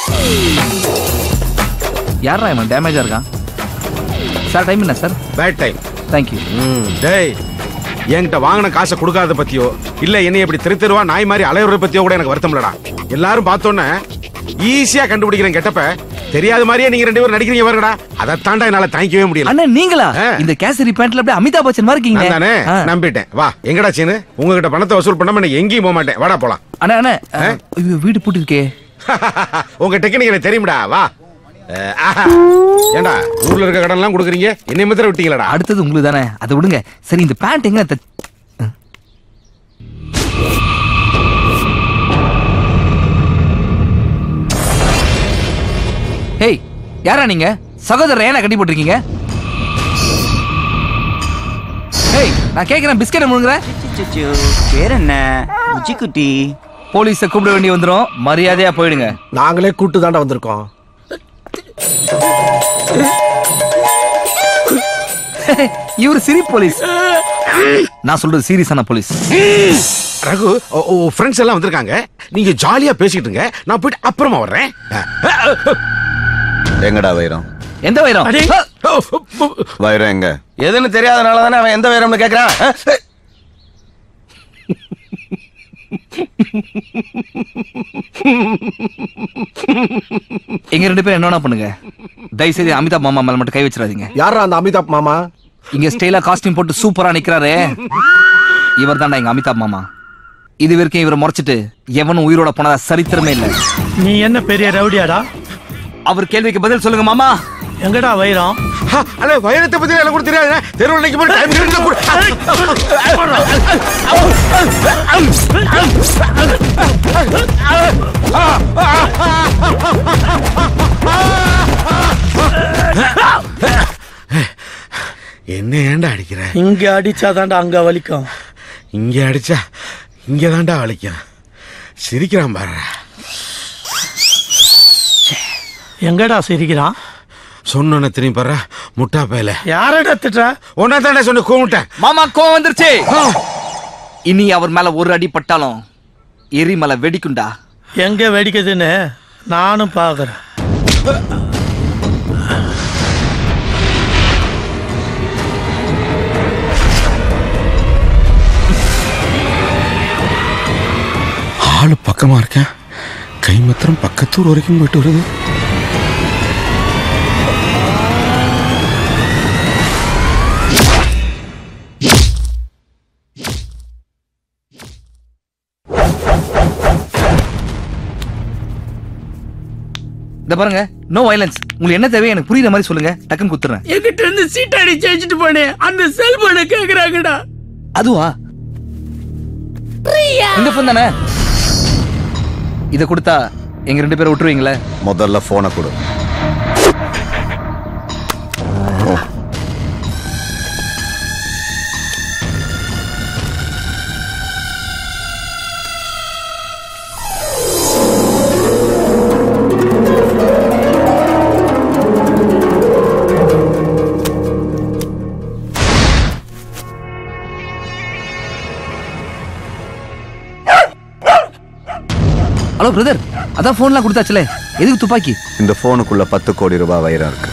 யாரா இவன் டேமேஜா இருக்கான் சார் டைம் என்ன சார் பேட் டைம் தேங்க்யூ டேய் என்கிட்ட வாங்கின காசை கொடுக்காத பத்தியோ இல்ல என்னை இப்படி தெரு தெருவா நாய் மாதிரி அலையுறத பத்தியோ கூட எனக்கு வருத்தம் இல்லடா எல்லாரும் பார்த்தோன்னே ஈஸியா கண்டுபிடிக்கிறேன் கெட்டப்ப தெரியாத மாதிரியே நீங்க ரெண்டு பேரும் நடிக்கிறீங்க பாருங்கடா அதை தாண்டா என்னால தாங்கிக்கவே முடியல அண்ணா நீங்களா இந்த கேசரி பேண்ட்ல அப்படியே அமிதாப் பச்சன் மாதிரி நான் தானே இருக்கீங்க நம்பிட்டேன் வா எங்கடா சீனு உங்ககிட்ட பணத்தை வசூல் பண்ணாம நான் எங்கேயும் போக மாட்டேன் வாடா போலாம் அண்ணா அண்ணா ஐயோ, வீடு பூட்டி இருக்கே உங்க டெக்னிக் எனக்கு தெரியும்டா வா அஹ், ஆஹா. ஏண்டா ஊர்ல இருக்க கடன் எல்லாம் கொடுக்குறீங்க என்னை மாத்திரம் விட்டீங்களடா அடுத்தது உங்களுக்கு தானே அதை விடுங்க சரி இந்த பேண்ட் எங்க த- ஹேய் யாரா நீங்க சகோதரர் ஏன்னா கட்டி போட்டிருக்கீங்க ஹேய் நான் கேக்குறேன் பிஸ்கெட் முழுங்குறேன் பேர் என்ன உச்சிக்குட்டி போலீஸை கூப்பிட வேண்டி வந்துரும் மரியாதையா போயிடுங்க நாங்களே கூட்டு தாண்டா வந்திருக்கோம் இவர் சிரி போலீஸ் நான் சொல்றது சீரியஸான போலீஸ் ரகு ஃப்ரெண்ட்ஸ் எல்லாம் வந்திருக்காங்க நீங்க ஜாலியா பேசிட்டு இருங்க நான் போயிட்டு அப்புறமா வர்றேன் எங்கடா வைரம் எந்த வைரம் வைரம் எங்க எதுன்னு தெரியாதனால தானே அவன் எந்த வைரம்னு கேக்குறான் ஆ? எங்க ரெண்டு பேரும் என்ன வேணா பண்ணுங்க தயவு செய்து அமிதாப் மாமா மேல மட்டும் கை வச்சிடாதீங்க யாரா அந்த அமிதாப் மாமா இங்க ஸ்டைலா காஸ்டியூம் போட்டு சூப்பரா நிக்கிறாரு இவர் தான்டா எங்க அமிதாப் மாமா இது வரைக்கும் இவரை முறைச்சிட்டு எவனும் உயிரோட போனதா சரித்திரமே இல்ல நீ என்ன பெரிய ரவுடியாடா அவர் கேள்விக்கு பதில் சொல்லுங்க மாமா எங்கடா வைரம் அண்ணே வைரத்தை பத்தி எனக்கு கூட தெரியாது தெருவில் நிற்கும் போது டைம் இருந்தா கூட என்ன ஏன்டா அடிக்கிற இங்க அடிச்சாதான்டா அங்க வலிக்கும் இங்க அடிச்சா இங்க தான்டா வலிக்கும் சிரிக்கிறான் பாரு எங்கடா சிரிக்கிறான் சொன்னோன்னு திரும்பி பாரு முட்டா பயல யாரடா திட்டுற ஒன்னா தானே சொன்ன கூமிட்டேன் மாமா கோவம் வந்துருச்சு இனி அவர் மேல ஒரு அடி பட்டாலும் எரிமலை வெடிக்குண்டா எங்க வெடிக்குதுன்னு நானும் பாக்குறேன் ஆளு பக்கமா இருக்கேன் கை மாத்திரம் பக்கத்தூர் வரைக்கும் போயிட்டு வருது இந்த பாருங்க நோ வயலன்ஸ் உங்களுக்கு என்ன தேவை எனக்கு புரியுற மாதிரி சொல்லுங்க டக்குன்னு குத்துறேன் என்கிட்ட இருந்து சீட்டாடி ஜெயிச்சுட்டு போனேன் அந்த செல்போனை கேக்குறாங்கடா அதுவா இந்த போன் தானே இத கொடுத்தா எங்க ரெண்டு பேரும் விட்டுருவீங்களே முதல்ல போனை கொடு ஹலோ பிரதர் அதான் போன்லாம் கொடுத்தாச்சுல எதுக்கு துப்பாக்கி இந்த போனுக்குள்ள பத்து கோடி ரூபாய் வைரம் இருக்கு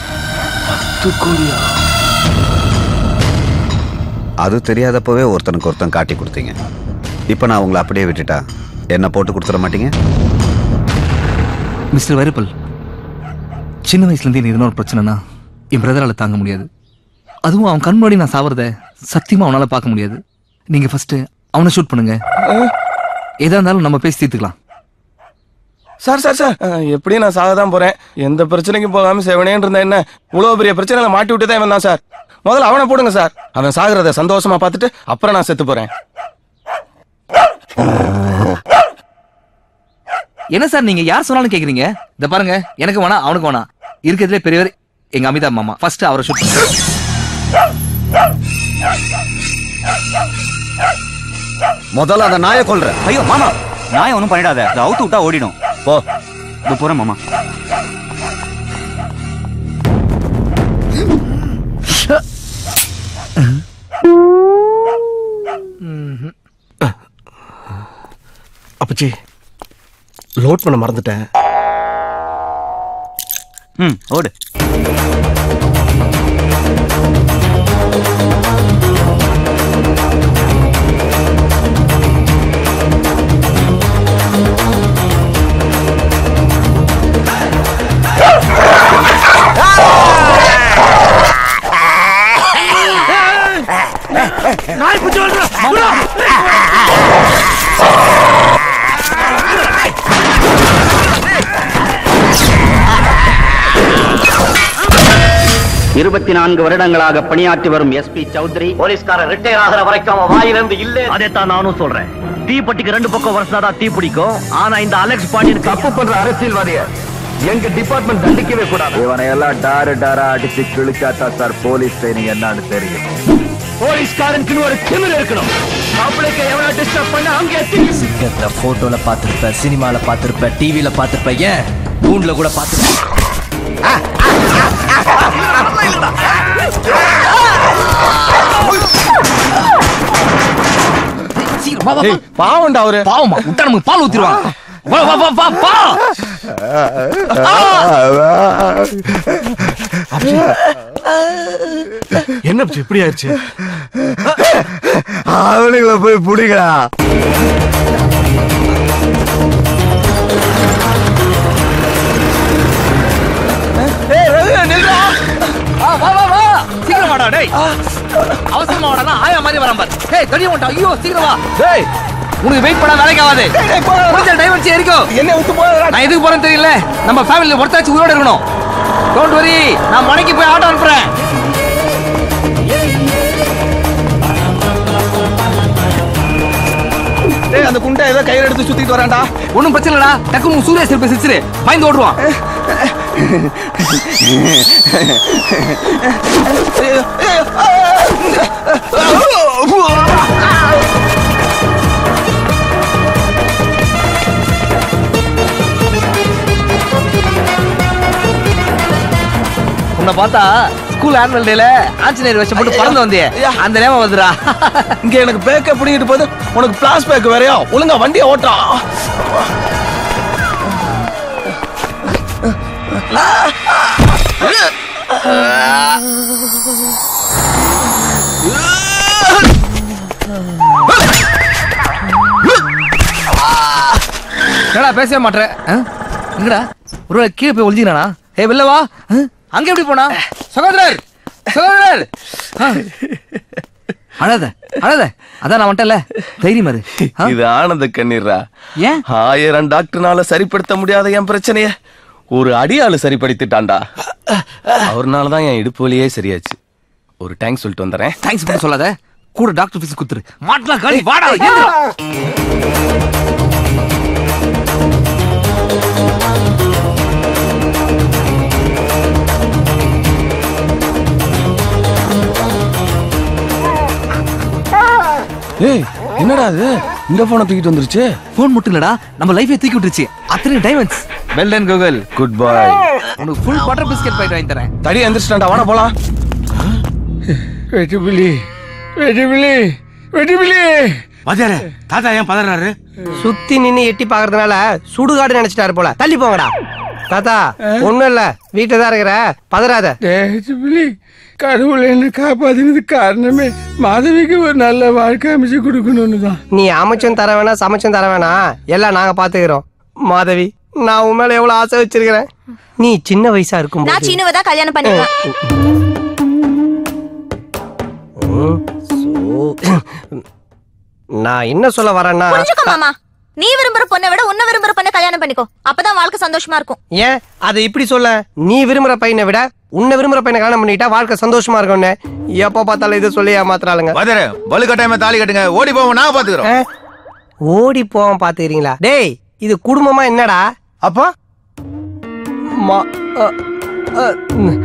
அது தெரியாதப்பவே ஒருத்தனுக்கு ஒருத்தன் காட்டி கொடுத்தீங்க இப்போ நான் உங்களை அப்படியே விட்டுட்டா என்ன போட்டு கொடுத்துட மாட்டீங்க மிஸ்டர் வைரப்பல் சின்ன வயசுல இருந்து எனக்கு ஒரு பிரச்சனைனா என் பிரதரால தாங்க முடியாது அதுவும் அவன் கண் முன்னாடி நான் சாவறத சத்தியமா அவனால பார்க்க முடியாது நீங்க ஃபர்ஸ்ட் அவனை ஷூட் பண்ணுங்க எதா இருந்தாலும் நம்ம பேசி தீர்த்துக்கலாம் சார் சார் சார் அஹ், எப்படியும் நான் சாக தான் போறேன் எந்த பிரச்சனைக்கும் போகாம செவனேன்னு இருந்தா என்ன இவ்வளவு பெரிய பிரச்சனையில மாட்டி விட்டு தான் இவன் தான் சார் முதல்ல அவனை போடுங்க சார் அவன் சாகுறத சந்தோஷமா பார்த்துட்டு அப்புறம் நான் செத்து போறேன் என்ன சார் நீங்க யார் சொன்னாலும் கேக்குறீங்க இத பாருங்க எனக்கு வேணாம் அவனுக்கு வேணாம் இருக்கிறதுலே பெரியவர் எங்க அமிதாப் மாமா ஃபர்ஸ்ட் அவரை ஷூட் பண்ணுங்க முதல்ல அந்த நாயை கொல்ற ஐயோ மாமா நாயை ஒன்றும் பண்ணிடாத அதை அவுத்து விட்டா ஓடிடும் போ இது போறேன் மாமா அப்பச்சி லோட் பண்ண மறந்துட்டேன் ம் ஓடு நாய் பிடிச்சு வந்துடும் இருபத்தி நான்கு வருடங்களாக பணியாற்றி வரும் எஸ்பி சௌத்ரி போலீஸ்காரர் ரிட்டையர் ஆகிற வரைக்கும் அவன் வாயிலிருந்து இல்ல அதைத்தான் நானும் சொல்றேன் தீப்பெட்டிக்கு ரெண்டு பக்கம் வருஷம் தீ பிடிக்கும் ஆனா இந்த அலெக்ஸ் பாண்டியன் தப்பு பண்ற அரசியல்வாதிய எங்க டிபார்ட்மெண்ட் தண்டிக்கவே கூடாது இவனை எல்லாம் டாரு டாரா அடிச்சு கிழிச்சாத்தா சார் போலீஸ் ட்ரைனிங் என்னன்னு தெரியும் போலீஸ்காரனுக்கு ஒரு திமிர் இருக்கணும் பப்ளிக்க எவ்வளவு டிஸ்டர்ப் பண்ண அங்கே சிங்கத்தை போட்டோல பார்த்திருப்ப சினிமால பார்த்திருப்ப டிவில பார்த்திருப்ப ஏன் கூண்டுல கூட பார்த்திருப்ப சீக்கிரம் வா வா, வா ஏய், பாவம்டா அவரு பாவமா விட்டா நமக்கு பால் ஊத்திடுவாங்க வா வா வா வா வா என்ன அப்படி இப்படி ஆயிடுச்சு அவனுங்களை போய் பிடிக்கடா ஏய் ரவி நில்றா வா வா வா வா சீக்கிரம் வாடா டேய் அவசரமா வாடா ஆயா மாதிரி வரான் பாரு டேய் தடி மாட்டா ஐயோ சீக்கிரம் வா டேய் உனக்கு வெயிட் பண்ணா வேலைக்கு ஆகாது டேய், போடா. முடிஞ்ச டைம் வச்சு எரிக்கும் என்ன விட்டு போறா நான் எதுக்கு போறேன்னு தெரியல நம்ம ஃபேமிலில ஒருத்தராச்சும் உயிரோட இருக்கணும் டோன்ட் வரி நான் மணிக்கு போய் ஆட்டோ அனுப்புறேன் டேய் அந்த குண்டை ஏதோ கையில எடுத்து சுத்திட்டு வரான்டா ஒன்றும் பிரச்சனை இல்லடா டக்குனு உன் சூரிய சிற்ப சிரிச்சிரு பயந்து ஓடுவான் உன்னை பார்த்தா ஸ்கூல் ஆனுவல் டேல ஆஞ்சநேயர் வேஷம் போட்டு பறந்து வந்தியே அந்த நேரம் வந்துடா இங்க எனக்கு பேக்க பிடிங்கிட்டு போது உனக்கு பிளாஸ் பேக் வேறயா ஒழுங்கா வண்டியை ஓட்டா என்னடா பேசவே மாட்டேன் எங்கடா ஒரு கீழே போய் ஒளிஞ்சிக்கிறானா ஏ வெளில வா ஆ? அங்க எப்படி போனா சகோதரர் சகோதரர் ஆ. அழாத அழாத அதான் நான் வந்துட்டேன்ல தைரியம் இரு. ஆ? இது ஆனந்த கண்ணீர்ரா ஏன் ஆயிரம் டாக்டர்னால சரிப்படுத்த முடியாத என் பிரச்சனைய ஒரு அடியாளு சரிப்படுத்திட்டான்டா அவர்னால தான் என் இடுப்பு வலியே சரியாச்சு ஒரு டேங்க் சொல்லிட்டு வந்துடுறேன் தேங்க்ஸ் பண்ண சொல்லாத கூட டாக்டர் ஃபீஸ் குத்துரு மாட்டலாம் காலி வாடா ஏந்திரா. ஏய் என்னடா இது இந்த போனை தூக்கிட்டு வந்துருச்சு போன் மட்டும் இல்லடா நம்ம லைஃபே தூக்கி விட்டுருச்சு அத்தனை diamonds well done Google good boy உனக்கு ஃபுல் பட்டர் பிஸ்கட் பாக்கெட் வாங்கி தரேன் தடி எந்திரிச்சிட்டான்டா வாடா போலாம் வெட்டுபிலி வெட்டுபிலி வெட்டுபிலி வாத்தியாரே தாத்தா ஏன் பதறாரு சுத்தி நின்னு எட்டி பாக்குறதுனால சுடுகாடு நினைச்சிட்டாரு போல தள்ளி போங்கடா தாத்தா ஒண்ணும் இல்ல வீட்டுல தான் இருக்கிற பதறாத வெட்டுபிலி கடவுள் என்ன காப்பாத்தினது காரணமே மாதவிக்கு ஒரு நல்ல வாழ்க்கை அமைச்சு கொடுக்கணும்னு தான் நீ அமைச்சும் தர வேணாம் சமைச்சும் தர வேணாம் எல்லாம் நாங்க பாத்துக்கிறோம் மாதவி நான் உன் மேல எவ்வளவு ஆசை வச்சிருக்கிறேன் நீ சின்ன வயசா இருக்கும் நான் சீனுவை தான் கல்யாணம் பண்ணிக்குவேன் நான் என்ன சொல்ல வரேன்னா புரிஞ்சுக்கோ மாமா நீ விரும்புற பொண்ணை விட உன்னை விரும்புற பொண்ணை கல்யாணம் பண்ணிக்கோ அப்பதான் வாழ்க்கை சந்தோஷமா இருக்கும் ஏன் அதை இப்படி சொல்ல நீ விரும்புற பையனை விட உன்னை விரும்புற பையனை கல்யாணம் பண்ணிட்டா வாழ்க்கை சந்தோஷமா இருக்கும்னு எப்ப பார்த்தாலும் இதை சொல்லி ஏமாத்துறாளுங்க வாத்தியாரே வலு கட்டாயமா தாலி கட்டுங்க ஓடி போவோம் நான் பாத்துக்கிறோம் ஆ? ஓடி போவோம் பாத்துக்கிறீங்களா டேய் இது குடும்பமா என்னடா அப்பா மா- அ, அ, ம்.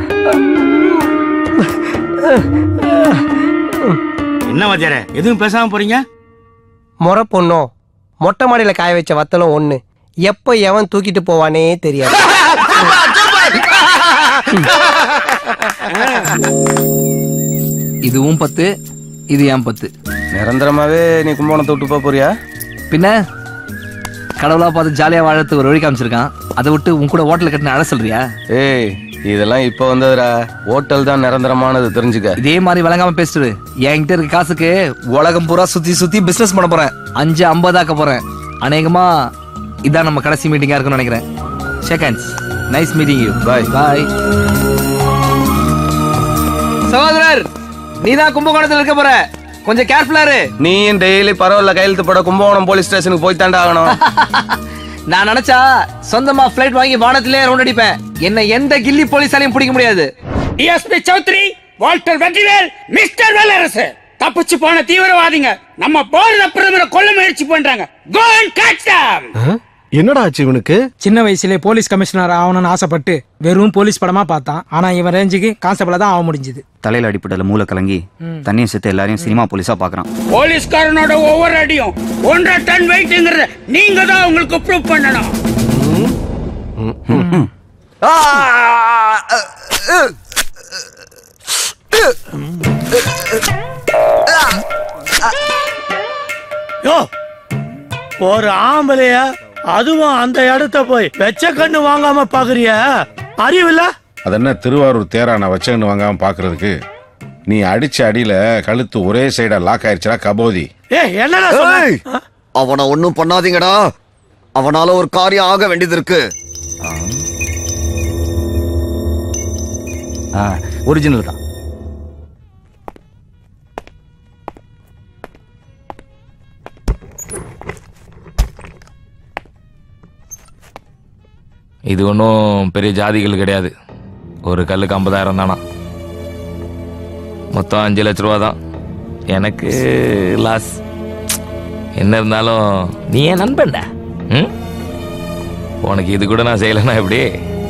என்ன வாத்தியாரே எதுவும் பேசாம போறீங்க முறை பொண்ணும் மொட்டை மாடியில காய வச்ச வத்தலும் ஒண்ணு எப்ப எவன் தூக்கிட்டு போவானே தெரியாது இதுவும் பத்து இது ஏன் பத்து நிரந்தரமாவே நீ கும்பகோணத்தை விட்டு போக போறியா பின்ன கடவுளா பார்த்து ஜாலியா வாழறதுக்கு ஒரு வழி காமிச்சிருக்கான் அதை விட்டு உன் கூட ஹோட்டல் கட்டின அழ சொல்றியா ஏய் இதெல்லாம் இப்ப வந்ததுடா ஹோட்டல் தான் நிரந்தரமானது தெரிஞ்சுக்க இதே மாதிரி வழங்காம பேசிட்டு என்கிட்ட இருக்க காசுக்கு உலகம் பூரா சுத்தி சுத்தி பிசினஸ் பண்ண போறேன் அஞ்சு ஐம்பதாக்க போறேன் அநேகமா இதான் நம்ம கடைசி மீட்டிங்கா இருக்கும்னு நினைக்கிறேன் shake hands nice meeting you bye bye சகோதரர் நீதான் கும்பகோணத்துல இருக்க போற கொஞ்சம் கேர்ஃபுல்லா இரு நீயும் டெய்லி பரவாயில்ல கையெழுத்து போட கும்பகோணம் போலீஸ் ஸ்டேஷனுக்கு போய் தாண்டா ஆகணும் நான் நினைச்சா சொந்தமா ஃபிளைட் வாங்கி வானத்திலே ரவுண்ட் அடிப்பேன் என்ன எந்த கில்லி போலீஸாலையும் பிடிக்க முடியாது DSP Chowdhury Walter Vetrivel mister Velarasu தப்பிச்சு போன தீவிரவாதிங்க நம்ம பாரத பிரதமரை கொல்ல முயற்சி பண்றாங்க கோ அண்ட் கேட்ச் them என்னடா ஆச்சு இவனுக்கு சின்ன வயசுல போலீஸ் கமிஷனர் ஆகணும்னு ஆசைப்பட்டு வெறும் போலீஸ் படமா பார்த்தான் ஆனா இவன் ரேஞ்சுக்கு கான்ஸ்டபிளா தான் ஆக முடிஞ்சது தலையில அடிப்பட்டல மூளை கலங்கி தண்ணியை செத்து எல்லாரையும் சினிமா போலீஸா பாக்குறான் போலீஸ்காரனோட ஒவ்வொரு அடியும் ஒன்றரை டன் வெயிட்ங்கிறத நீங்க தான் உங்களுக்கு ப்ரூவ் பண்ணணும் யோ ஒரு ஆம்பளையா அதுவும் அந்த இடத்த போய் வெச்ச கண்ணு வாங்காம பாக்குறிய அறிவில்ல அது என்ன திருவாரூர் தேரா நான் வச்சேன்னு வாங்காம பாக்குறதுக்கு நீ அடிச்ச அடியில கழுத்து ஒரே சைடா லாக் ஆயிடுச்சுடா கபோதி ஏ என்னடா ஏய், அவனை ஒண்ணும் பண்ணாதீங்கடா அவனால ஒரு காரியம் ஆக வேண்டியது இருக்கு ஒரிஜினல் தான் இது ஒன்றும் பெரிய ஜாதிகள் கிடையாது ஒரு கல்லுக்கு ஐம்பதாயிரம் தானா மொத்தம் அஞ்சு லட்ச ரூபா தான் எனக்கு லாஸ் என்ன இருந்தாலும் நீ என் நண்பன்டா ம் உனக்கு இது கூட நான் செய்யலைன்னா எப்படி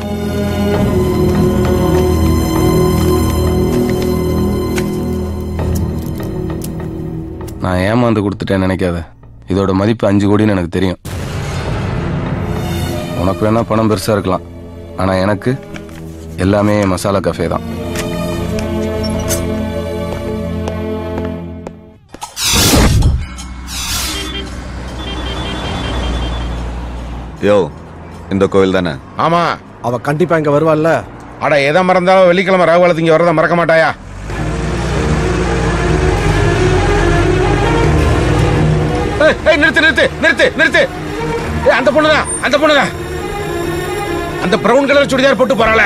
நான் ஏமாந்து கொடுத்துட்டேன்னு நினைக்காத இதோட மதிப்பு அஞ்சு கோடின்னு எனக்கு தெரியும் உனக்கு வேணா பணம் பெருசா இருக்கலாம் ஆனா எனக்கு எல்லாமே மசாலா கஃபே தான் யோ இந்த கோவில் தானே ஆமா அவ கண்டிப்பா இங்க வருவாள்ல அட எதை மறந்தாலும் வெள்ளிக்கிழமை ராகுகாலத்து இங்க வரத மறக்க மாட்டாயா ஏய், ஏய், நிறுத்து நிறுத்து நிறுத்து நிறுத்து ஏய், அந்த பொண்ணுதான் அந்த பொண்ணுதான் அந்த பிரவுன் கலர் சுடிதார் போட்டு போறாளே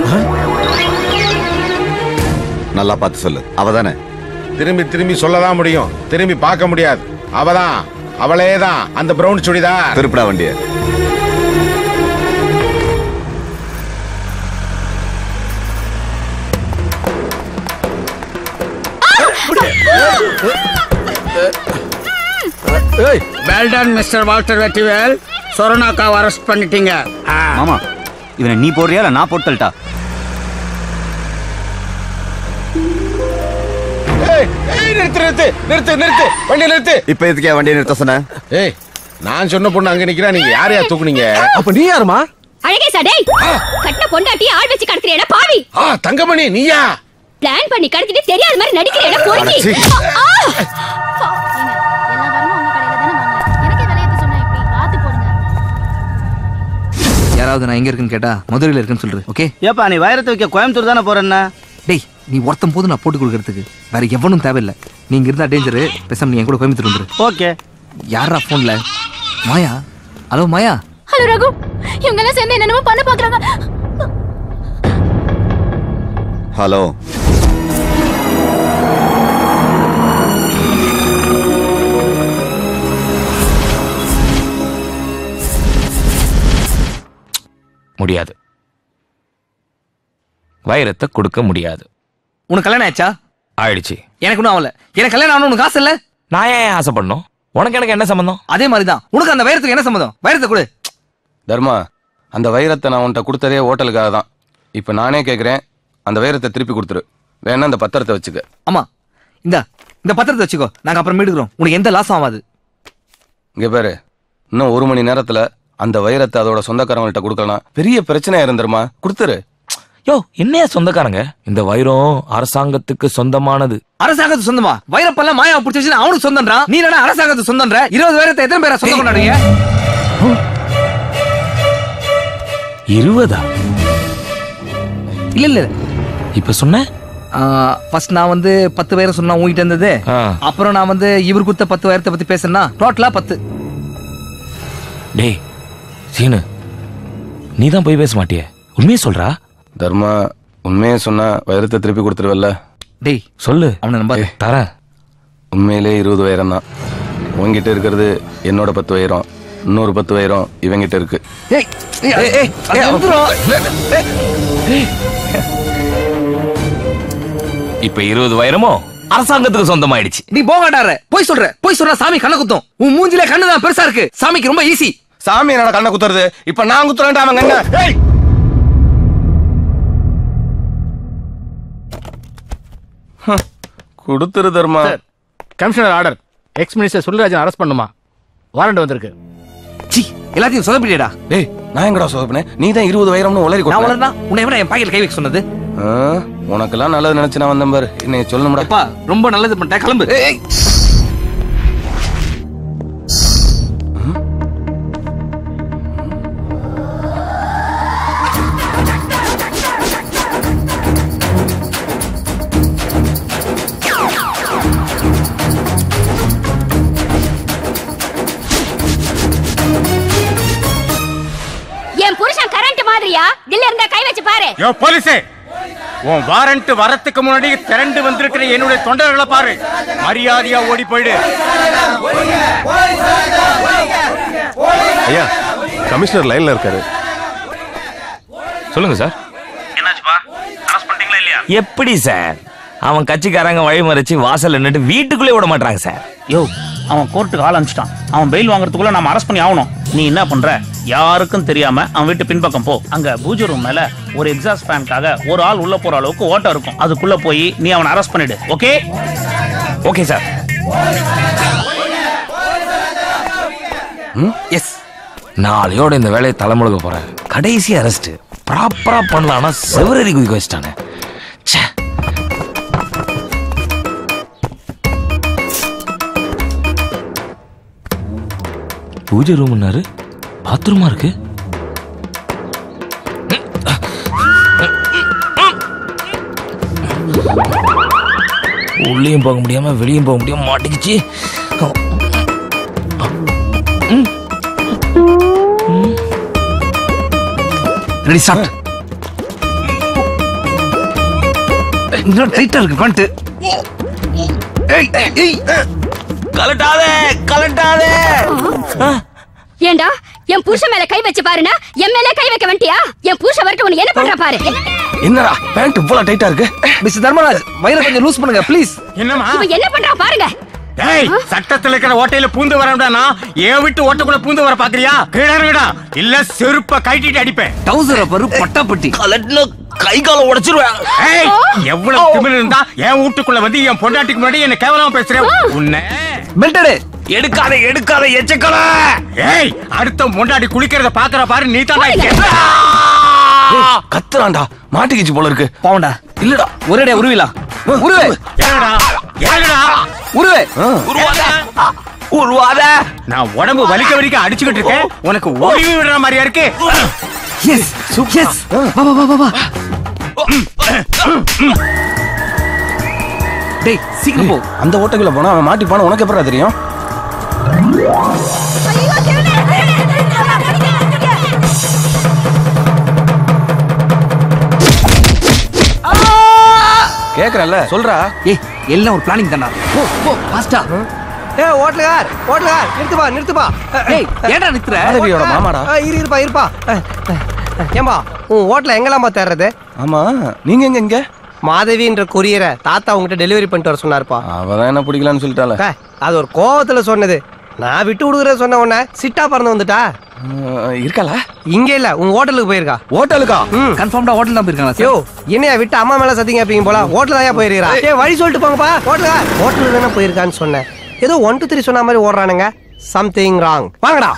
நல்லா பார்த்து சொல்லு அவ தானே திரும்பி திரும்பி சொல்லதான் முடியும் திரும்பி பார்க்க முடியாது அவதான் அவளே தான் அந்த பிரவுன் சுடிதார் திருப்பிடா வண்டிய well done mister Walter Vetrivel சொரணாக்காவை அரெஸ்ட் பண்ணிட்டீங்க ஆ. மாமா இவனை நீ போடுறியா இல்ல நான் போட்டு தள்ளட்டா ஏய், ஏய், நிறுத்து நிறுத்து நிறுத்து நிறுத்து வண்டி நிறுத்து இப்ப எதுக்கே வண்டியை நிறுத்த சொன்ன ஏய் நான் சொன்ன பொண்ணு அங்க நிக்கிறா நீங்க யார் யார் தூக்குனீங்க அப்ப நீ யாருமா அழகே சடை கட்ட பொண்டாட்டி ஆள் வச்சு கடத்துறியடா பாவி ஆ தங்கமணி நீயா பிளான் பண்ணி கடத்திட்டு தெரியாத மாதிரி நடிக்கிறேடா பொறுக்கி அடச்சி. ஆ, ஆ. யாராவது நான் எங்க இருக்குன்னு கேட்டா மதுரையில இருக்குன்னு சொல்றேன் ஓகே ஏப்பா நீ வைரத்தை வைக்க கோயம்புத்தூர் தானே போறேன்னா டேய் நீ ஒருத்தன் போது நான் போட்டு கொடுக்கறதுக்கு வேற எவனும் தேவையில்லை நீங்க இருந்தா டேஞ்சரு பேசாம நீ என் கூட கோயம்புத்தூர் வந்துரு ஓகே யாரா போன்ல மாயா ஹலோ மாயா ஹலோ ரகு இவங்க எல்லாம் சேர்ந்து என்னென்னமோ பண்ண பாக்குறாங்க ஹலோ முடியாது வைரத்தை கொடுக்க முடியாது உனக்கு கல்யாணம் ஆயிடுச்சா ஆயிடுச்சு எனக்கு ஒன்றும் ஆகல எனக்கு கல்யாணம் ஆகணும் உனக்கு காசு இல்ல நான் ஏன் ஆசைப்படணும் உனக்கு எனக்கு என்ன சம்பந்தம் அதே மாதிரி தான் உனக்கு அந்த வைரத்துக்கு என்ன சம்மந்தம் வைரத்தை கொடு தர்மா அந்த வைரத்தை நான் உன்கிட்ட கொடுத்ததே ஹோட்டலுக்காக தான் இப்போ நானே கேட்குறேன் அந்த வைரத்தை திருப்பி கொடுத்துரு வேணா அந்த பத்திரத்தை வச்சுக்க ஆமா இந்த இந்த பத்திரத்தை வச்சுக்கோ நாங்க அப்புறம் மீடுக்கிறோம் உனக்கு எந்த லாஸும் ஆகாது இங்க பாரு இன்னும் ஒரு மணி நேரத்துல அந்த வைரத்தை அதோட சொந்தக்காரங்கள்ட்ட கொடுக்கலாம் பெரிய பிரச்சனையா இருந்துருமா கொடுத்துரு யோ என்னையா சொந்தக்காரங்க இந்த வைரம் அரசாங்கத்துக்கு சொந்தமானது அரசாங்கத்து சொந்தமா வைரப்பெல்லாம் மாயாவை பிடிச்சி வச்சு அவனுக்கு சொந்தம்டா நீ என்ன அரசாங்கத்து சொந்தம்ன்ற இருபது வைரத்தை எத்தனை பேரா சொந்தம் கொண்டாடுங்க இருபதா இல்ல இல்ல இப்ப சொன்ன ஃபர்ஸ்ட் நான் வந்து பத்து பேரை சொன்னா உங்ககிட்ட இருந்தது ஆ. அப்புறம் நான் வந்து இவர் கொடுத்த பத்து பேரத்தை பத்தி பேசுனா டோட்டலா பத்து டேய் சீனு நீ தான் போய் பேச மாட்டியே உண்மையே சொல்றா தர்மா உண்மையை சொன்னா வைரத்தை திருப்பி கொடுத்துருவல்ல டேய் சொல்லு அவனை நம்ப தரேன் உண்மையிலே இருபது வைரம் தான் உங்ககிட்ட இருக்கிறது என்னோட பத்து வைரம் இன்னொரு பத்து வைரம் இவங்கிட்ட இருக்கு ஏய் ஏய், ஏய், ஏய், அது வந்துரும். இப்ப இருபது வைரமோ அரசாங்கத்துக்கு சொந்தமாயிடுச்சு நீ போகாடார போய் சொல்ற போய் சொல்ற சாமி கண்ண குத்தும் உன் மூஞ்சில கண்ணு தான் பெருசா இருக்கு சாமிக்கு ரொம்ப ஈஸி சாமி என்னோட கண்ணை குத்துறது இப்ப நான் குத்துறேன்டா அவன் கண்ணை ஏய் ஹம், கொடுத்துரு Dharma commissioner order ex minister Sundararajan arrest பண்ணுமா வாரண்ட் வந்திருக்கு சி எல்லாத்தையும் சொதப்பிடியடா டேய் நான் எங்கடா சோதனை நீ தான் இருபது வைரம்னு உளறி நான் கொட்ட வளர்னா உன்னை எவனா என் பாக்கெட் கை வைக்க சொன்னது உனக்கெல்லாம் நல்லது நினைச்சு நான் வந்தேன் பாரு என்னை சொல்லணும்டா அப்பா ரொம்ப நல்லது பண்ணிட்டேன் கிளம்பு ஏய் என் புருஷன் கரண்ட் மாதிரியா தில்ல இருந்தா கை வச்சு பாரு யோ போலீஸே உன் வாரண்ட் வரத்துக்கு முன்னாடி திரண்டு வந்திருக்கிற என்னுடைய தொண்டர்களை பாரு மரியாதையா ஓடி போயிடு ஐயா கமிஷனர் லைன்ல இருக்காரு சொல்லுங்க சார் எப்படி சார் அவன் கட்சிக்காரங்க வழிமறைச்சு வாசல்ல நின்று வீட்டுக்குள்ளே விட மாட்டாங்க சார் யோ அவன் கோர்ட்டுக்கு ஆள் அனுப்பிச்சிட்டான் அவன் பெயில் வாங்குறதுக்குள்ள நம்ம அரெஸ்ட் பண்ணி ஆகணும் நீ என்ன பண்ற யாருக்கும் தெரியாம அவன் வீட்டு பின்பக்கம் போ அங்க பூஜை ரூம் மேல ஒரு எக்ஸாஸ்ட் ஃபேனுக்காக ஒரு ஆள் உள்ள போற அளவுக்கு ஓட்டம் இருக்கும் அதுக்குள்ள போய் நீ அவனை அரெஸ்ட் பண்ணிடு ஓகே ஓகே சார் எஸ் நாளையோட இந்த வேலையை தலைமுழுக போறேன் கடைசி அரெஸ்ட் ப்ராப்பரா பண்ணலாம்னா செவரரி குதிக்க வச்சிட்டானே ச்சே. பூஜை ரூம்னாரு பாத்ரூமா இருக்கு உள்ளேயும் போக முடியாம வெளியும் போக முடியாம மாட்டிக்கிச்சு ரெடி ஸ்டார்ட் இன்னும் டைட்டா இருக்கு பண்ணிட்டு ஏய் ஏய் கலட்டாதே கலட்டாதே ஏண்டா என் புருஷன் மேல கை வச்சு பாருனா என் மேல கை வைக்க வேண்டியா என் புருஷன் வரட்டும் உன்னை என்ன பண்ற பாரு என்னடா பேண்ட் இவ்வளவு டைட்டா இருக்கு மிஸ்டர் தர்மராஜ் வயிறை கொஞ்சம் லூஸ் பண்ணுங்க ப்ளீஸ் என்னமா இவன் என்ன பண்றான் பாருங்க டேய் சட்டத்துல இருக்கிற ஓட்டையில பூந்து வரணும்டா என் விட்டு ஓட்டைக்குள்ள பூந்து வர பாக்குறியா கிழறுடா இல்ல செருப்ப கட்டிட்டு அடிப்பேன் டவுசர பரு பட்டாப்பட்டி கலட்டின கை கால உடைச்சிருவேன் ஏய் எவ்வளவு திமிரு இருந்தா என் வீட்டுக்குள்ள வந்து என் பொண்டாட்டிக்கு முன்னாடி என்ன கேவலமா பேசுறேன் உன்னை மெல்டடு எடுக்காத எடுக்காத எச்சக்கல ஏய் அடுத்த பொண்டாட்டி குளிக்கிறத பாக்குற பாரு நீ தான் கத்துறான்டா மாட்டிக்கிச்சு போல இருக்கு பாவண்டா இல்லடா ஒரேடா உருவிலா உருவே ஏடா ஏடா உருவே உருவாத நான் உடம்பு வலிக்க வலிக்க அடிச்சுக்கிட்டு இருக்கேன் உனக்கு ஒளிவு விடுற மாதிரியா இருக்கு எஸ் எஸ் வா வா வா வா வா டேய் சீக்கிரம் போ அந்த ஓட்டைக்குள்ள போனா அவன் மாட்டிப்பான உனக்கு எப்படா தெரியும் கேக்குறல்ல சொல்றா ஏய் எல்லாம் ஒரு பிளானிங் தானா போ போ ஃபாஸ்டா ஏ ஓட்டலுகார் ஓட்டலுகார் நிறுத்துப்பா நிறுத்துப்பா ஏய் ஏன்டா நிறுத்துற மாதவியோட மாமாடா ஆ, இரு இருப்பா இருப்பா அஹ், அஹ், ஏம்பா உன் ஹோட்டல எங்கெல்லாம்பா தேடுறது ஆமா நீங்க எங்க இங்க மாதவின்ற கொரியரை தாத்தா உங்ககிட்ட டெலிவரி பண்ணிட்டு வர சொன்னாருப்பா அவதான் என்ன பிடிக்கலான்னு சொல்லிட்டால அக்கா, அது ஒரு கோவத்துல சொன்னது நான் விட்டு கொடுக்குற சொன்ன உடனே சிட்டா பறந்து வந்துட்டா இருக்காளா இங்க இல்ல உங்க ஹோட்டலுக்கு போயிருக்கா ஹோட்டலுக்கா ம் கன்ஃபார்ம்டா ஹோட்டல் தான் போயிருக்காங்க யோ என்னையா விட்டு அம்மா மேல சத்திங்க அப்பீங்க போல ஹோட்டல் தான் போயிருக்கா ஏ வழி சொல்லிட்டு போங்கப்பா ஹோட்டலா ஹோட்டல் தானே போயிருக்கான்னு சொன்னேன் ஏதோ ஒன் டூ த்ரீ சொன்ன மாதிரி ஓடுறானுங்க சம்திங் ராங் வாங்கடா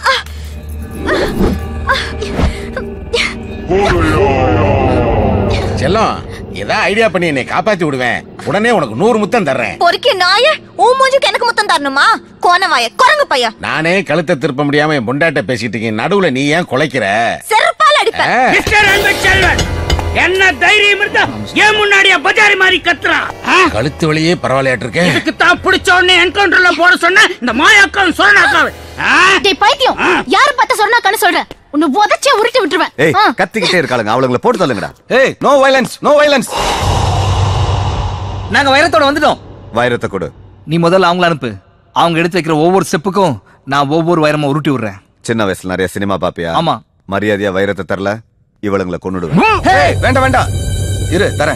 செல்லம் ஏதா ஐடியா பண்ணி என்னை காப்பாத்தி விடுவேன் உடனே உனக்கு நூறு முத்தம் தர்றேன் பொறுக்கி நாய உன் மூஞ்சுக்கு எனக்கு முத்தம் தரணுமா கோணவாய குரங்கு பையா நானே கழுத்தை திருப்ப முடியாம என் பொண்டாட்ட பேசிட்டு இருக்கேன் நடுவுல நீ ஏன் குலைக்கிற செருப்பால் அடிப்பேன் ஆ. மிஸ்டர் அன்பு செல்வன் என்ன தைரியம் இருந்தா ஏன் முன்னாடியா பஜாரி மாதிரி கத்துறான் ஆ? கழுத்து வழியே பரவாயில்லையாட்டு இருக்கேன் இதுக்கு தான் பிடிச்ச உடனே என்கவுண்டர்ல போட சொன்ன இந்த மாயாக்காவும் சொரணாக்காவும் டேய் பைத்தியம் யாரு பார்த்த சொன்னாக்கான்னு சொல்றேன் உன்னை உதச்சே உருட்டி விட்டுருவேன் ஏய் ஆ. கத்திக்கிட்டே இருக்காளுங்க அவளுங்களை போட்டு தள்ளுங்கடா ஏய் நோ வைலன்ஸ் நோ வைலன்ஸ் நாங்க வைரத்தோட வந்துட்டோம் வைரத்தை கொடு நீ முதல்ல அவங்கள அனுப்பு அவங்க எடுத்து வைக்கிற ஒவ்வொரு ஸ்டெப்புக்கும் நான் ஒவ்வொரு வைரமா உருட்டி விடுறேன் சின்ன வயசுல நிறைய சினிமா பாப்பியா ஆமா. மரியாதையா வைரத்தை தரல இவளுங்களை கொன்னுடுவேன் ஏய் வேண்டாம் வேண்டாம் இரு தரேன்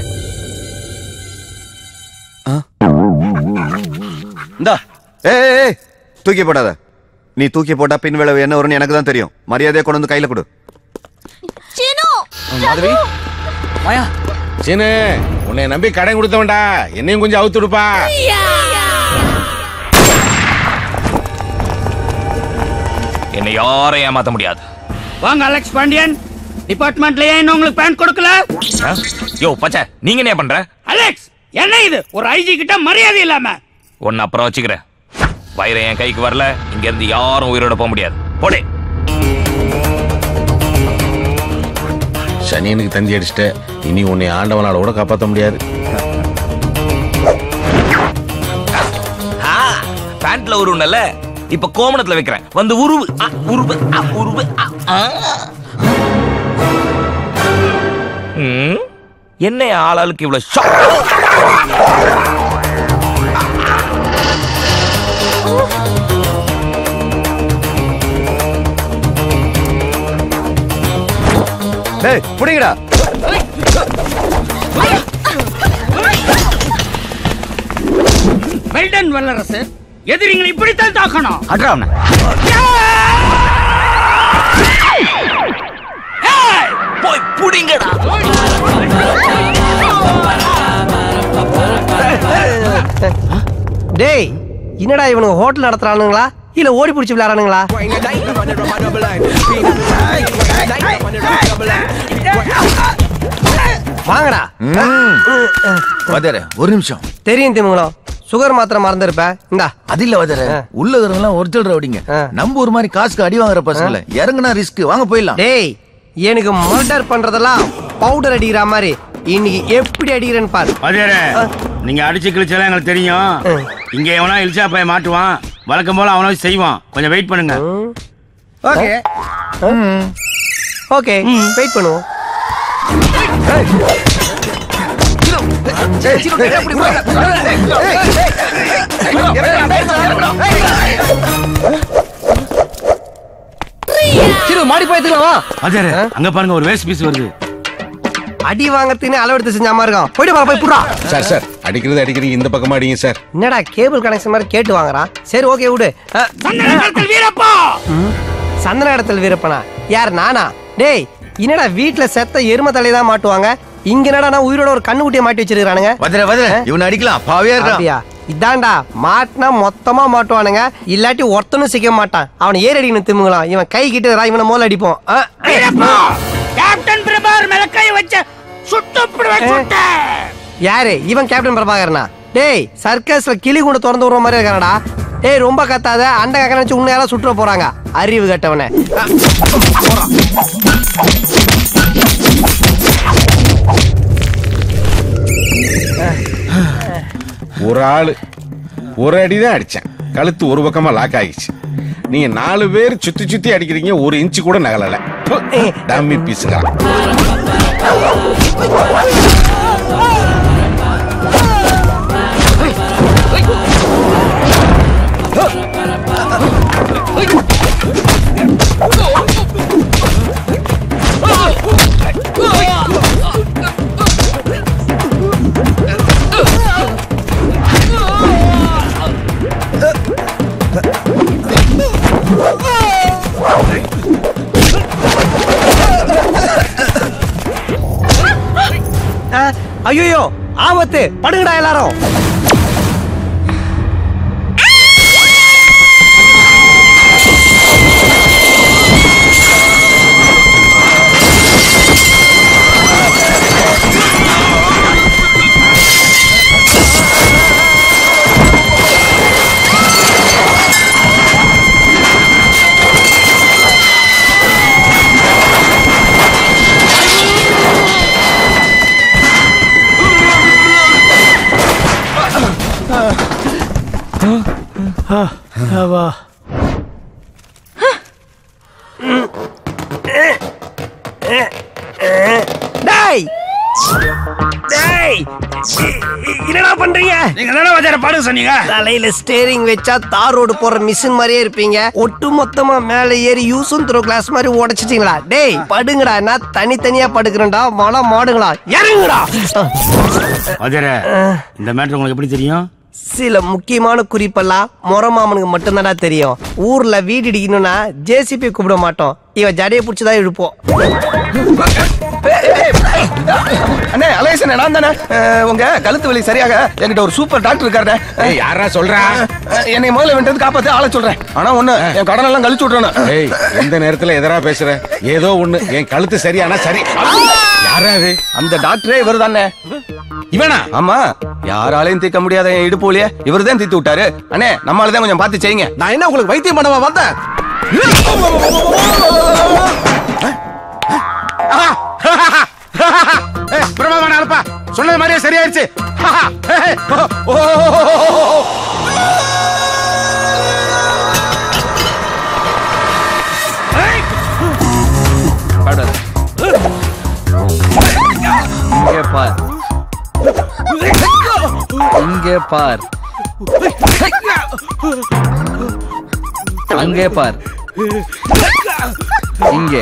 இந்தா ஏய் ஏய், ஏய் தூக்கி போடாத நீ தூக்கி போட்டா பின் விளைவு என்ன வரும்னு எனக்கு தான் தெரியும் மரியாதையா கொண்டு வந்து கையில கொடு சீனு மாதவி மாயா சீனு உன்னை நம்பி கடன் கொடுத்தவன்டா என்னையும் கொஞ்சம் அவுத்து விடுப்பா என்னை யாரும் ஏமாத்த முடியாது வாங்க அலெக்ஸ் பாண்டியன் டிபார்ட்மெண்ட்ல ஏன் இன்னும் உங்களுக்கு பேன் கொடுக்கல ஆ? யோ பச்சை நீங்க என்ன பண்ற அலெக்ஸ் என்ன இது ஒரு ஐஜி கிட்ட மரியாதை இல்லாம ஒன்னு அப்புறம் வச்சுக்கிறேன் வைரம் என் கைக்கு வரல இங்க இருந்து யாரும் உயிரோட போக முடியாது போடே சனியனுக்கு தந்தி அடிச்சிட்ட இனி உன்னை ஆண்டவனால கூட காப்பாத்த முடியாது பேண்ட்ல உருவனல்ல இப்ப கோமணத்துல வைக்கிறேன் வந்து உருவு ஆ, உருவு ஆ, உருவு ஆ, ஆ. ம், என்ன ஆளாளுக்கு இவ்வளவு ஷாக் டேய் புடிங்கடா வெல்டன் வல்லரசு எதிரிங்களை இப்படித்தான் தாக்கணும் அட்ரா அவனை போய் புடிங்கடா டேய் என்னடா இவனுங்க ஹோட்டல் நடத்துறானுங்களா இல்ல ஓடி பிடிச்சி விளையாடுறானுங்களா வாங்கடா வதர ஒரு நிமிஷம் தெரியும் திமுங்களம் சுகர் மாத்திரை மறந்துருப்ப இந்தா அது இல்ல வதர உள்ள இருக்கிறவங்க ஒரிஜினல் ரவுடிங்க நம்ம ஒரு மாதிரி காசுக்கு அடி வாங்குற பசங்கள இறங்குனா ரிஸ்க் வாங்க போயிடலாம் டேய் எனக்கு மர்டர் பண்றதெல்லாம் பவுடர் அடிக்கிற மாதிரி இன்னைக்கு எப்படி அடிக்கிறேன்னு பாரு அதேரே நீங்க அடிச்சு கிழிச்சலாம் எங்களுக்கு தெரியும் இங்க எவனா இழிச்சா போய் மாட்டுவான் வழக்கம் போல அவனா செய்வான் கொஞ்சம் வெயிட் பண்ணுங்க ஓகே ஓகே வெயிட் பண்ணுவோம் சிறு மாடி போயத்துக்கலாம் வா அதேரே அங்க பாருங்க ஒரு வேஸ்ட் பீஸ் வருது அடி வாங்கறதுன்னு அளவெடுத்து செஞ்ச மாதிரி இருக்கான் போயிட்டு பாரு போய் புடுறா சார் சார் அடிக்கிறது அடிக்கிறீங்க இந்த பக்கமா அடிங்க சார் என்னடா கேபிள் கனெக்ஷன் மாதிரி கேட்டு வாங்குறான் சரி ஓகே விடு அஹ், வீரப்பா ம், சந்தன இடத்துல வீரப்பனா யார் நானா டேய் என்னடா வீட்ல செத்த எரும தலையை தான் மாட்டுவாங்க இங்க என்னடா நான் உயிரோட ஒரு கண்ணு குட்டியை மாட்டி வச்சிருக்கானுங்க வதர வதர இவனை அடிக்கலாம் பாவியா இருக்கான் அப்படியா இதான்டா மாட்டினா மொத்தமா மாட்டுவானுங்க இல்லாட்டி ஒருத்தனும் சிக்க மாட்டான் அவனை ஏறி அடிக்கணும் திமுங்களாம் இவன் கை கிட்ட இவனை மோல அடிப்போம் அஹ், வீரப்பா கேப்டன் பிரபாகர் மேல கை வச்ச சுட்டு போடுவேன் சுட்ட யாரு இவன் கேப்டன் பிரபாகரனா டேய் சர்க்கஸ்ல கிளி கூட திறந்து விடுற மாதிரி இருக்கானடா டேய் ரொம்ப கத்தாத அண்டை கக்க நினைச்சு உன்னை யாராவது சுற்ற போறாங்க அறிவு கட்டவனே ஒரு ஆளு ஒரு அடி தான் அடிச்சேன் கழுத்து ஒரு பக்கமா லாக் ஆகிடுச்சு நீங்க நாலு பேர் சுத்தி சுத்தி அடிக்கிறீங்க ஒரு இன்ச்சு கூட நகலல டம்மி பீஸுங்க ஐயோ ஆபத்து படுங்கடா எல்லாரும் வா டேய் டேய் என்னடா பண்றீங்க நீங்க தானே வாத்தியார பாடுக சொன்னீங்க தலையில ஸ்டேரிங் வச்சா தார் ரோடு போற மிஷின் மாதிரியே இருப்பீங்க ஒட்டு மொத்தமா மேல ஏறி யூசும் த்ரோ கிளாஸ் மாதிரி உடைச்சிட்டீங்களா டேய் படுங்கடா நான் தனித்தனியா படுக்கிறேன்டா மழை மாடுங்களா இறங்குடா வாத்தியார இந்த மேட்ரு உங்களுக்கு எப்படி தெரியும் சில முக்கியமான குறிப்பெல்லாம் முறமாமனுக்கு மட்டும்தான்டா தெரியும் ஊர்ல வீடு இடிக்கணும்னா ஜேசிபி கூப்பிட மாட்டோம் இவன் ஜடையை பிடிச்சதான் இழுப்போம் அண்ணே அலேசனே நான் தானே அஹ், உங்க கழுத்து வலி சரியாக என்கிட்ட ஒரு சூப்பர் டாக்டர் இருக்காரு ஏய், யாரா சொல்றா? என்னை முதல்ல வென்றது காப்பாத்து ஆள சொல்றேன் ஆனா ஒண்ணு என் கடன் எல்லாம் கழிச்சு விட்டுறேன் ஏய் எந்த நேரத்துல எதிரா பேசுற ஏதோ ஒண்ணு என் கழுத்து சரியானா சரி யாரா அது அந்த டாக்டரே இவர் தானே இவனா ஆமா யாராலையும் தீர்க்க முடியாத என் இடுப்பு வலிய இவர் தான் தீர்த்து விட்டாரு அண்ணே நம்மளால தான் கொஞ்சம் பார்த்து செய்யுங்க நான் என்ன உங்களுக்கு வைத்தியம் பண்ணவா வந்தேன் ஏய், பிரமாதமான ஆளுப்பா சொன்னது மாதிரியே சரியாயிருச்சு ஏய், ஓ, ஓ, ஓ, ஓ, ஓ. இங்கே பார் இங்கே பார் அங்கே பார் இங்கே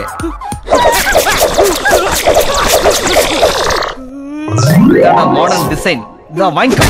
மாடர்ன் டிசைன் இதான் வாங்கிக்கோ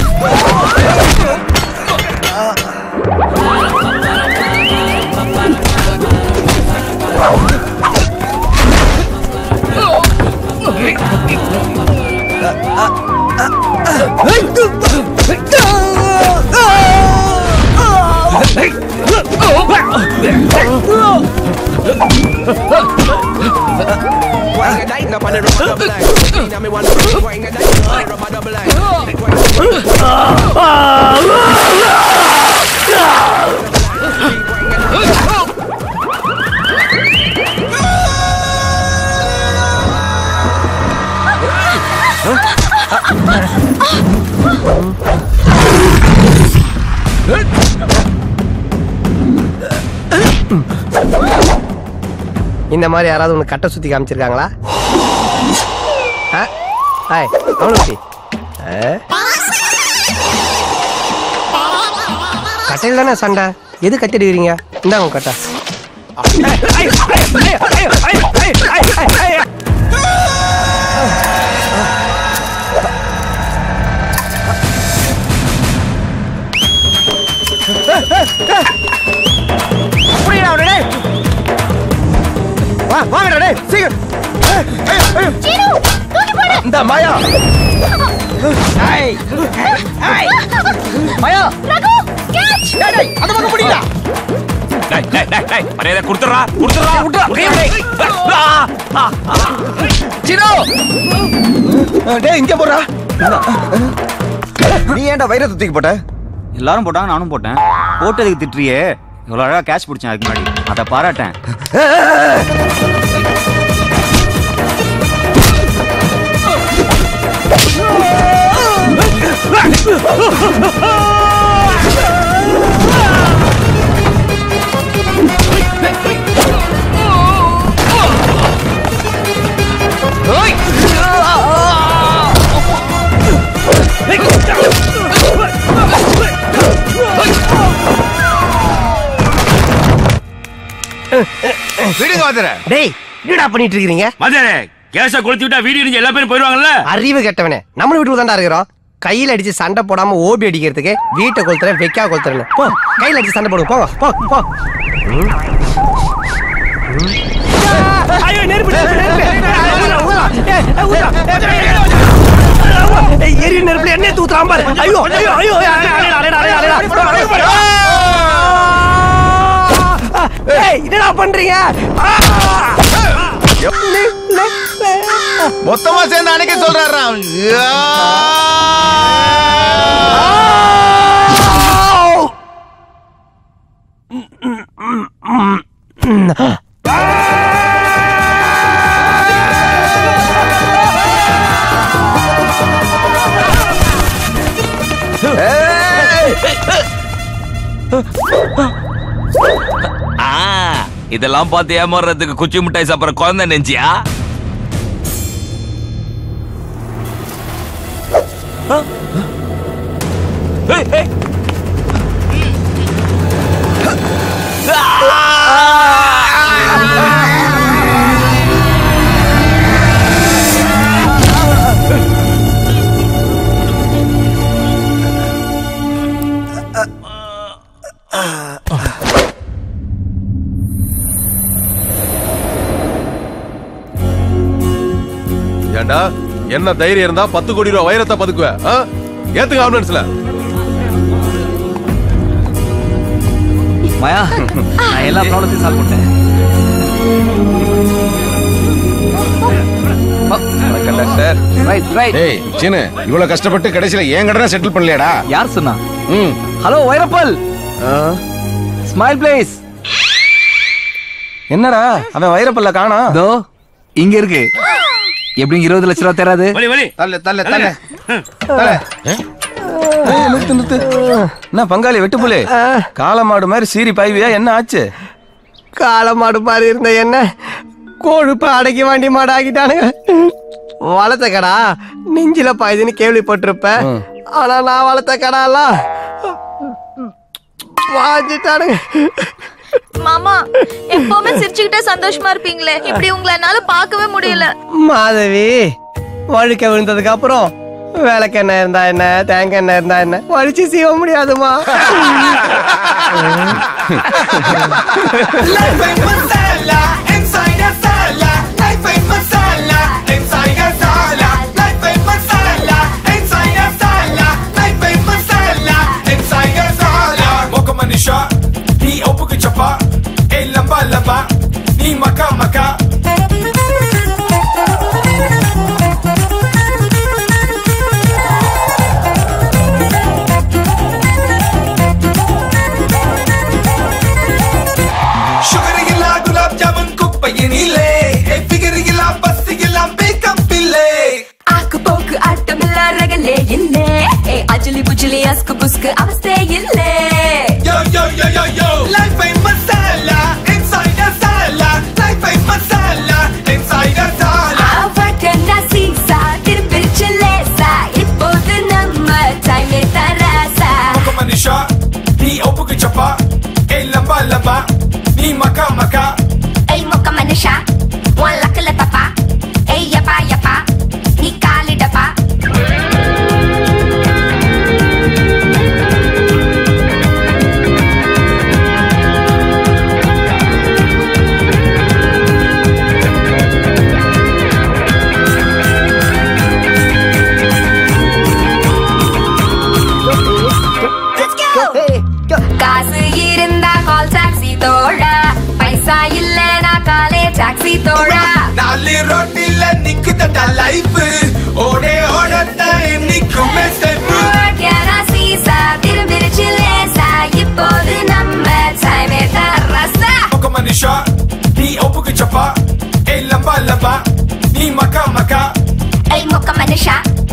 இந்த மாதிரி யாராவது உனக்கு கட்டை சுத்தி காமிச்சிருக்காங்களா ஆ? ஹாய் அவனுக்கு கட்டையில் தானே சண்டை எது கட்டி அடிக்கிறீங்க இந்தாங்க உங்க கட்டை அப்படியா அவனே வா வாங்கடா டேய் சீக்கிரம் இந்த மாயா ஏய் ஏய் மாயா ரகு கேட்ச் டேய் டேய் அந்த பக்கம் பிடிடா டேய் டேய் டேய் டேய் மரியாதை கொடுத்துறா கொடுத்துறா சினோ டேய் இங்க போறா நீ ஏன்டா வைரத்தை தூக்கி போட்ட எல்லாரும் போட்டாங்க நானும் போட்டேன் போட்டதுக்கு திட்டுறியே இவ்வளோ அழகா கேட்ச் பிடிச்சேன் அதுக்கு முன்னாடி அதை பாராட்டேன் விடுங்க வாத்திர டேய் என்னடா பண்ணிட்டு இருக்கீங்க வாத்தியாரே கேஸ கொளுத்தி விட்டா வீடியோ எரிஞ்சு எல்லா பேரும் போயிருவாங்கல்ல அறிவு கெட்டவனே நம்ம வீட்டுக்கு தான்டா இருக்கிறோம் கையில அடிச்சு சண்டை போடாம ஓபி அடிக்கிறதுக்கு வீட்டை கொளுத்துறேன் வெக்கா கொளுத்துறேன் போ கையில அடிச்சு சண்டை போடுங்க போங்க போ போ ம். ம். ஐயோ நெருப்பு நெருப்பு, நெருப்பு. ஊதா, ஊதா. ஏய், ஏய், ஊதா. ஏய், எரி நெருப்புல எண்ணெய் தூத்துறான் பாரு ஐயோ ஐயோ ஐயோ அடடா, அடடா, அடடா, அடடா. ஏய் என்னடா பண்றீங்க ஆ! மொத்தமா சேர்ந்து அணைக்க சொல்றாராம் ஆ இதெல்லாம் பார்த்து ஏமாறுறதுக்கு குச்சி மிட்டாய் சாப்பிட்ற குழந்தை நெஞ்சியா ஏய், ஏய். ஏண்டா என்ன தைரியம் இருந்தா பத்து கோடி ரூபாய் வைரத்தை பதுக்குவ ஆ? ஏத்துங்க ஆம்புலன்ஸ்ல மாயா நான் எல்லா ப்ராப்ளத்தையும் சால்வ் பண்ணிட்டேன் கண்டக்டர் ரைட் ரைட் ஏய் சீனு இவ்வளவு கஷ்டப்பட்டு கடைசியில ஏன் கடனை செட்டில் பண்ணலையாடா யார் சொன்னா ம் ஹலோ வைரப்பல் ஸ்மைல் பிளேஸ் என்னடா அவன் வைரப்பல்ல காணா தோ இங்க இருக்கு எப்படியும் இருபது லட்ச ரூபா தராது வலி வலி தள்ள தள்ள தள்ள ஏய், நிறுத்து நிறுத்து என்ன பங்காளி வெட்டுப்புலே காளமாடு மாதிரி சீரி பாய்வியா என்ன ஆச்சு காளை மாடு மாதிரி இருந்த என்ன கொழுப்பு அடக்கி வாண்டி மாடு ஆக்கிட்டானுங்க வளர்த்த கடா நெஞ்சில பாயுதுன்னு கேள்விப்பட்டிருப்ப ஆனா நான் வளர்த்த கடாலாம் வாஞ்சிட்டானுங்க மாமா எப்பவுமே சிரிச்சுக்கிட்டே சந்தோஷமா இருப்பீங்களே இப்படி உங்களை என்னால பார்க்கவே முடியல மாதவி வழுக்க விழுந்ததுக்கு அப்புறம் விளக்கெண்ணெய் இருந்தா என்ன தேங்காய் எண்ணெய் இருந்தா என்ன வலிச்சு சீவ முடியாதுமா మనిషా నీ ఒప్పుకు చెప్ప ఏ లంబా లంబా నీ మకా మకా షుగర్ ఇలా గులాబ్ జామున్ కుప్పయ్యనిలే ఏ ఫిగర్ ఇలా బస్ ఇలా మేకప్ పిల్లే ಆಕು ಪೋಕು ಆಟಮಿಲ್ಲ ರಗಲೇ ಇಲ್ಲೇ ಏ ಅಜಲಿ ಬುಜಲಿ ಅಸ್ಕು ಬುಸ್ಕು ಅವಸ್ಥೆ ಇಲ್ಲೇ Yo, yo, yo, yo, yo. Life ain't masala, inside a sala. Life ain't masala, inside a sala. ಅವಕನ್ನ ಸೀಸ ತಿರುಪಿರ್ಚು ಲೇಸ ಇಪ್ಪೋದು ನಮ್ಮ ಟೈಮೇ ತರಾಸ ఒక మనిషా నీ ఒప్పుకు చెప్ప ఏ లంబా లంబా నీ మకా మకా ಐ ಮೊಕ್ಕ ಮನುಷ್ಯ ಒನ್ ಲಕ್ಕಲ ತಪ ಏ ಯಪ ಯಪ ನೀ ಕಾಲಿಡಪ காசு இருந்தா கால் டாக்ஸி தோழா பைசா இல்லனா காலே டாக்ஸி தோழா நாலு ரோட்டில நிக்குதட்ட லைஃப் ஓடே ஓடத்த இன்னைக்குமே செப்பு ஓகேனா சீசா திரும்பிருச்சு லேசா இப்போது நம்ம டைமே தரசா ఒక మనిషా నీ ఒప్పుకు చెప్ప ఏ లంబా లంబా నీ మకా మకా ஐ மொக்க மனுஷா